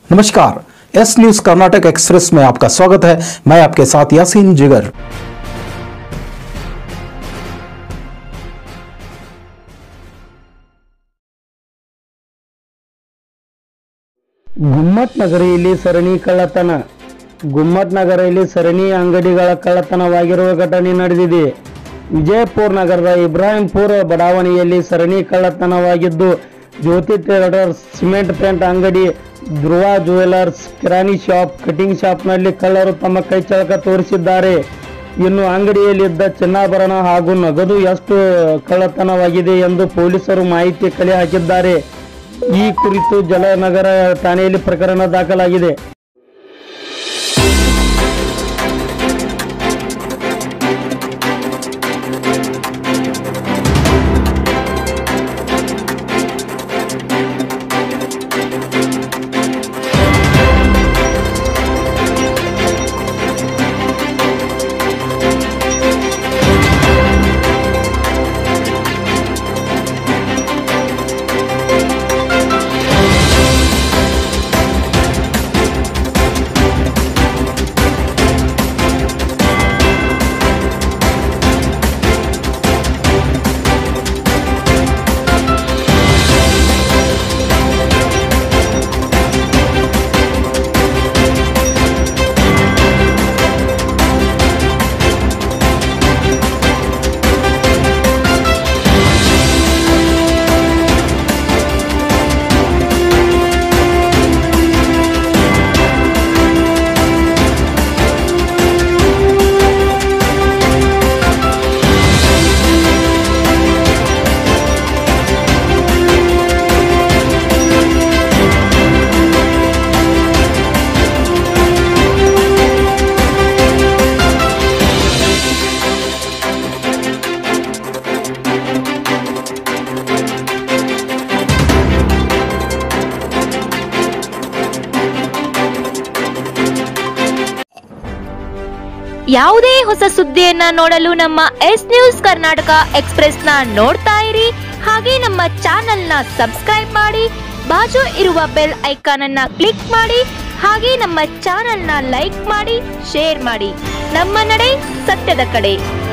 नमस्कार S news Karnataka express में आपका स्वागत है मैं आपके साथ यासीन जिगर ಗುಮ್ಮಟ್ ನಗರಿಯಲ್ಲಿ ಸರಣಿ ಕಳ್ಳತನ ಗುಮ್ಮಟ್ ನಗರಿಯಲ್ಲಿ ಸರಣಿ ಅಂಗಡಿಗಳ ಕಳ್ಳತನವಾಗಿರುವ ಘಟನೆ ನಡೆದಿದೆ ವಿಜಯಪುರ ನಗರದ ಇಬ್ರಾಹಿಂಪುರ ಬಡಾವಣೆಯಲ್ಲಿ ಸರಣಿ ಕಳ್ಳತನವಾಗಿದ್ದು ಜ್ಯೋತಿ ಟ್ರೇಡರ್ಸ್ ಸಿಮೆಂಟ್ ಪೇಂಟ್ ಅಂಗಡಿ ಧ್ರುವ ಜ್ಯುವೆಲರ್ಸ್ ಕಿರಾಣಿ ಶಾಪ್ ಕಟಿಂಗ್ ಶಾಪ್ನಲ್ಲಿ ಕಳ್ಳರು ತಮ್ಮ ಕೈಚಳಕ ತೋರಿಸಿದ್ದಾರೆ ಇನ್ನು ಅಂಗಡಿಯಲ್ಲಿದ್ದ ಚಿನ್ನಾಭರಣ ಹಾಗೂ ನಗದು ಎಷ್ಟು ಕಳ್ಳತನವಾಗಿದೆ ಎಂದು ಪೊಲೀಸರು ಮಾಹಿತಿ ಕಲೆ ಹಾಕಿದ್ದಾರೆ ಈ ಕುರಿತು ಜಲನಗರ ಠಾಣೆಯಲ್ಲಿ ಪ್ರಕರಣ ದಾಖಲಾಗಿದೆ ಯಾವುದೇ ಹೊಸ ಸುದ್ದಿಯನ್ನ ನೋಡಲು ನಮ್ಮ ಎಸ್ ನ್ಯೂಸ್ ಕರ್ನಾಟಕ ಎಕ್ಸ್ಪ್ರೆಸ್ ನ ನೋಡ್ತಾ ಇರಿ ಹಾಗೆ ನಮ್ಮ ಚಾನೆಲ್ ನ ಸಬ್ಸ್ಕ್ರೈಬ್ ಮಾಡಿ ಬಾಜು ಇರುವ ಬೆಲ್ ಐಕಾನ್ ಅನ್ನ ಕ್ಲಿಕ್ ಮಾಡಿ ಹಾಗೆ ನಮ್ಮ ಚಾನೆಲ್ ನ ಲೈಕ್ ಮಾಡಿ ಶೇರ್ ಮಾಡಿ ನಮ್ಮ ನಡೆ ಸತ್ಯದ ಕಡೆ